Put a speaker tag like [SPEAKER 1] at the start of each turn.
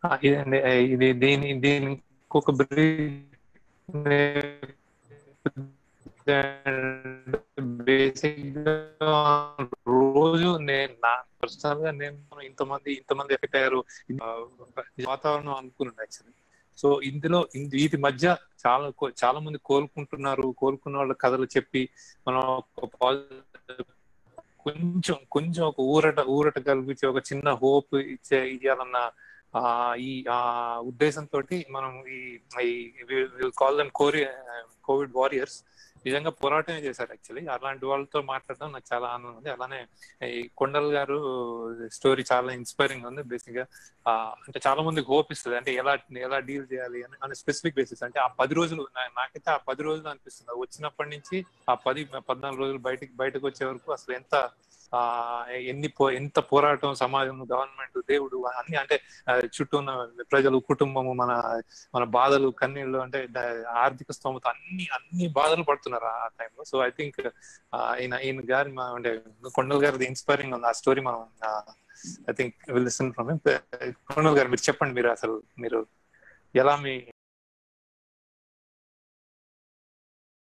[SPEAKER 1] ఆ, ఇదండి ఆ, ఇది దీని దీని ఇంకొక బేసిక్ రోజు నేను నా పర్సనల్ గా నేను ఇంతమంది ఇంతమంది ఎఫెక్ట్ అయ్యారు ఆ, వాతావరణం అనుకున్నాను యాక్చువల్లీ సో ఇందులో ఇన్- వీటి మధ్య చాలా కో- చాలా మంది కోలుకుంటున్నారు కోలుకున్న వాళ్ళ కథలు చెప్పి మనం ఒక పాజిటివ్ కొంచెం కొంచెం ఒక ఊరట ఊరట కల్పించి ఒక చిన్న హోప్ ఇచ్చే ఇవ్వాలన్న ఆ ఈ ఆ ఉద్దేశంతో మనం ఈ కాల్ దమ్ కోరి కోవిడ్ వారియర్స్ నిజంగా పోరాటమే చేశారు యాక్చువల్లీ అలాంటి వాళ్ళతో మాట్లాడడం నాకు చాలా ఆనందం ఉంది అలానే ఈ కొండల్ గారు స్టోరీ చాలా ఇన్స్పైరింగ్ ఉంది బేసిక్ గా ఆ, అంటే చాలా మందికి హోప్ ఇస్తుంది అంటే ఎలా ఎలా డీల్ చేయాలి అని అని స్పెసిఫిక్ బేసిస్ అంటే ఆ పది రోజులు నా- నాకైతే ఆ పది రోజులు అనిపిస్తుంది అది వచ్చినప్పటి నుంచి ఆ పది పద్నాలుగు రోజులు బయటికి బయటకు వచ్చే వరకు అసలు ఎంత ఆ ఎన్ని పో ఎంత పోరాటం సమాజం గవర్నమెంట్ దేవుడు అన్ని అంటే ఆ, చుట్టూ ఉన్న ప్రజలు కుటుంబము మన మన బాధలు కన్నీళ్ళు అంటే ద- ఆర్థిక స్తోమత అన్ని అన్ని బాధలు పడుతున్నారు ఆ టైంలో సో ఐ థింక్ ఈయన ఈయన గారి మా- అంటే కొండల్ గారిది ఇన్స్పైరింగ్ ఉంది ఆ స్టోరీ మనం I think will listen from Kondal garu మీరు చెప్పండి మీరు అసలు మీరు ఎలా మీ